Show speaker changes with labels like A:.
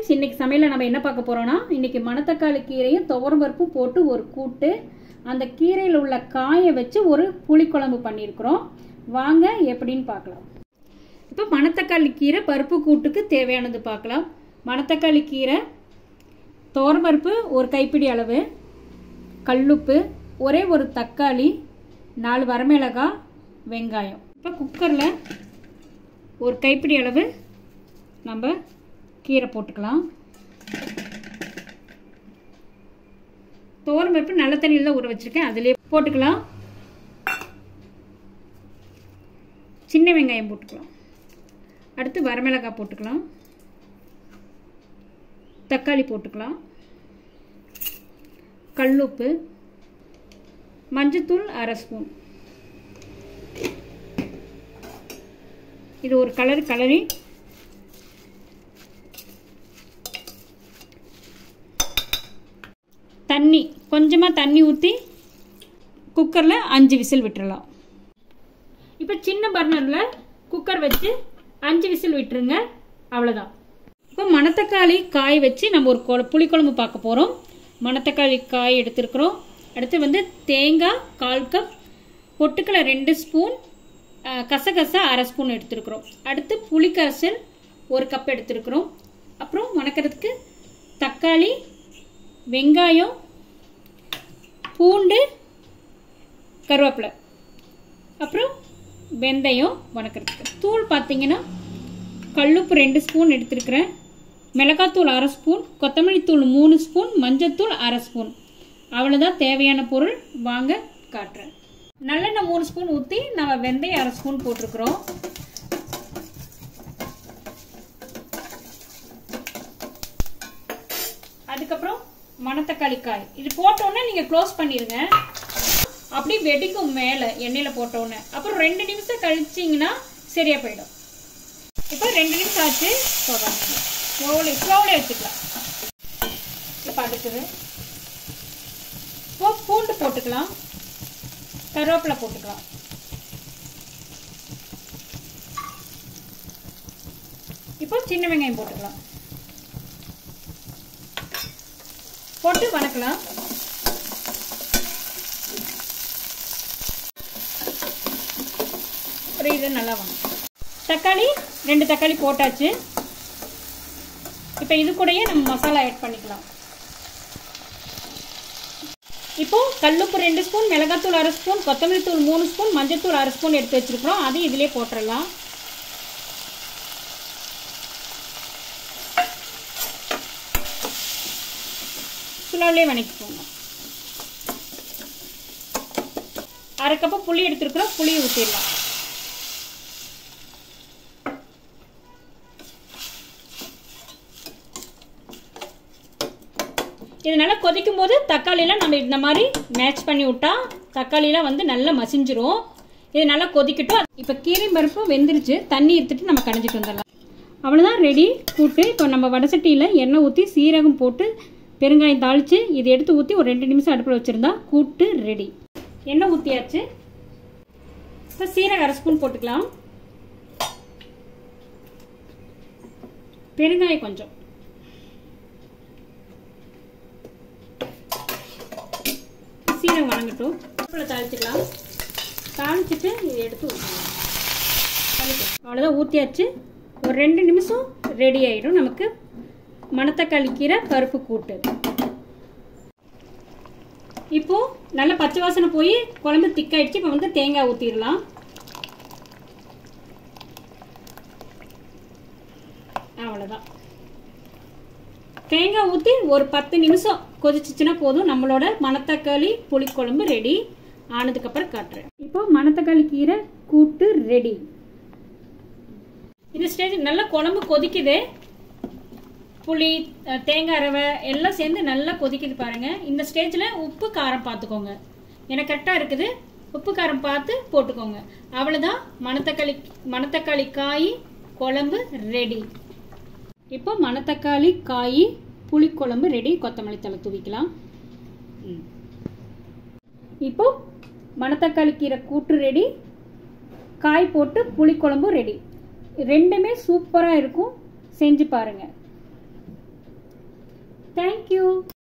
A: friends இன்னைக்கு சமையலில் நம்ம என்ன பார்க்க போறோம்னா இன்னைக்கு மணத்தக்காளி கீரையும் துவரம் பருப்பும் போட்டு ஒரு கூட்டு அந்த கீரையில் உள்ள காயை வச்சு ஒரு புளிக்குழம்பு பண்ணியிருக்கிறோம் வாங்க எப்படின்னு பார்க்கலாம் இப்போ மணத்தக்காளி கீரை பருப்பு கூட்டுக்கு தேவையானது பார்க்கலாம் மணத்தக்காளி கீரை துவரம் பருப்பு ஒரு கைப்பிடி அளவு கல்லுப்பு ஒரே ஒரு தக்காளி நாலு வரமிளகாய் வெங்காயம் இப்போ குக்கரில் ஒரு கைப்பிடி அளவு நம்ம கீரை போட்டுக்கலாம் துவரம் பருப்பு நல்ல தண்ணியில் தான் ஊற வச்சுருக்கேன் அதிலே போட்டுக்கலாம் சின்ன வெங்காயம் போட்டுக்கலாம் அடுத்து வரமிளகாய் போட்டுக்கலாம் தக்காளி போட்டுக்கலாம் கல்லுப்பு மஞ்சத்தூள் அரை ஸ்பூன் இது ஒரு கலர் கலரி தண்ணி கொஞ்சமாக தண்ணி ஊற்றி குக்கரில் அஞ்சு விசில் விட்டுறலாம் இப்போ சின்ன பர்னரில் குக்கர் வச்சு அஞ்சு விசில் விட்டுருங்க அவ்வளோதான் இப்போ மணத்தக்காளி காய் வச்சு நம்ம ஒரு கொ புளிக்குழம்பு பார்க்க போகிறோம் மணத்தக்காளி காய் எடுத்துருக்குறோம் அடுத்து வந்து தேங்காய் கால் கப் பொட்டுக்கலை ரெண்டு ஸ்பூன் கசகசா அரை ஸ்பூன் எடுத்துருக்குறோம் அடுத்து புளிக்கரசல் ஒரு கப் எடுத்துருக்குறோம் அப்புறம் வணக்கிறதுக்கு தக்காளி வெங்காயம் பூண்டு கருவேப்பிலை அப்புறம் வெந்தயம் வணக்கிறதுக்கு தூள் பார்த்தீங்கன்னா கல்லுப்பு ரெண்டு ஸ்பூன் எடுத்துருக்கிறேன் மிளகாத்தூள் அரை ஸ்பூன் கொத்தமல்லி தூள் மூணு ஸ்பூன் மஞ்சத்தூள் அரை ஸ்பூன் அவ்வளோதான் தேவையான பொருள் வாங்க காட்டுறேன் நல்லெண்ணெய் மூணு ஸ்பூன் ஊற்றி நம்ம வெந்தயம் அரை ஸ்பூன் போட்டிருக்கிறோம் அதுக்கப்புறம் மணத்தக்காளி காய் இது போட்டோன்னே நீங்கள் க்ளோஸ் பண்ணிடுங்க அப்படி வெடிக்கும் மேலே எண்ணெயில் போட்டோன்னே அப்புறம் ரெண்டு நிமிஷம் கழிச்சிங்கன்னா சரியாக போயிடும் இப்போ ரெண்டு நிமிஷம் ஆச்சு போடுறாங்க ஸ்லோவில் ஸ்லோவில் வச்சுக்கலாம் இப்போ அடுத்தது இப்போ பூண்டு போட்டுக்கலாம் கருவேப்பிலை போட்டுக்கலாம் இப்போ சின்ன வெங்காயம் போட்டுக்கலாம் போட்டு வணக்கலாம் ஒரு இது நல்லா வணக்கம் தக்காளி ரெண்டு தக்காளி போட்டாச்சு இப்போ இது கூடயே நம்ம மசாலா ஆட் பண்ணிக்கலாம் இப்போ கல்லுப்பு ரெண்டு ஸ்பூன் மிளகாத்தூள் அரை ஸ்பூன் கொத்தமல்லி தூள் மூணு ஸ்பூன் மஞ்சத்தூள் அரை ஸ்பூன் எடுத்து வச்சிருக்கிறோம் அது இதிலே போட்டுடலாம் சுலாவிலே வணக்கிக்கோங்க அரை கப்பு புளி எடுத்துருக்குறோம் புளி ஊற்றிடலாம் இது நல்லா கொதிக்கும் போது தக்காளியெலாம் நம்ம இந்த மாதிரி மேட்ச் பண்ணி விட்டா தக்காளியெலாம் வந்து நல்லா மசிஞ்சிரும் இது நல்லா கொதிக்கட்டும் இப்போ கீரை பருப்பு வெந்துருச்சு தண்ணி எடுத்துட்டு நம்ம கடைஞ்சிட்டு வந்துடலாம் அவ்வளோதான் ரெடி கூட்டு இப்போ நம்ம வடசட்டியில் எண்ணெய் ஊற்றி சீரகம் போட்டு பெருங்காயம் தாளித்து இது எடுத்து ஊற்றி ஒரு ரெண்டு நிமிஷம் அடுப்பில் வச்சுருந்தா கூட்டு ரெடி எண்ணெய் ஊற்றியாச்சு இப்போ சீரகம் அரை ஸ்பூன் போட்டுக்கலாம் பெருங்காயம் கொஞ்சம் சீரகம் வணங்கட்டும் அடுப்பில் தாளிச்சிக்கலாம் தாளிச்சிட்டு இதை எடுத்து ஊற்றலாம் அவ்வளோதான் ஊற்றியாச்சு ஒரு ரெண்டு நிமிஷம் ரெடி ஆகிடும் நமக்கு மணத்தக்காளி கீரை பருப்பு கூட்டு இப்போ நல்ல பச்சை வாசனை போய் குழம்பு திக்காயிடுச்சு இப்போ வந்து தேங்காய் ஊற்றிடலாம் அவ்வளோதான் தேங்காய் ஊற்றி ஒரு பத்து நிமிஷம் கொதிச்சிச்சுன்னா போதும் நம்மளோட மணத்தக்காளி புளிக்குழம்பு ரெடி ஆனதுக்கப்புறம் காட்டுறேன் இப்போ மணத்தக்காளி கீரை கூட்டு ரெடி இந்த ஸ்டேஜ் நல்லா குழம்பு கொதிக்குது புளி தேங்காய் ரவை எல்லாம் சேர்ந்து நல்லா கொதிக்குது பாருங்க இந்த ஸ்டேஜில் உப்பு காரம் பார்த்துக்கோங்க எனக்கு கரெக்டாக இருக்குது உப்பு காரம் பார்த்து போட்டுக்கோங்க அவ்வளோதான் மணத்தக்காளி மணத்தக்காளி காய் குழம்பு ரெடி இப்போ மணத்தக்காளி காய் புளிக்குழம்பு ரெடி கொத்தமல்லி தலை தூவிக்கலாம் இப்போ மணத்தக்காளி கீரை கூட்டு ரெடி காய் போட்டு புளிக்குழம்பும் ரெடி ரெண்டுமே சூப்பராக இருக்கும் செஞ்சு பாருங்கள் தேங்க்யூ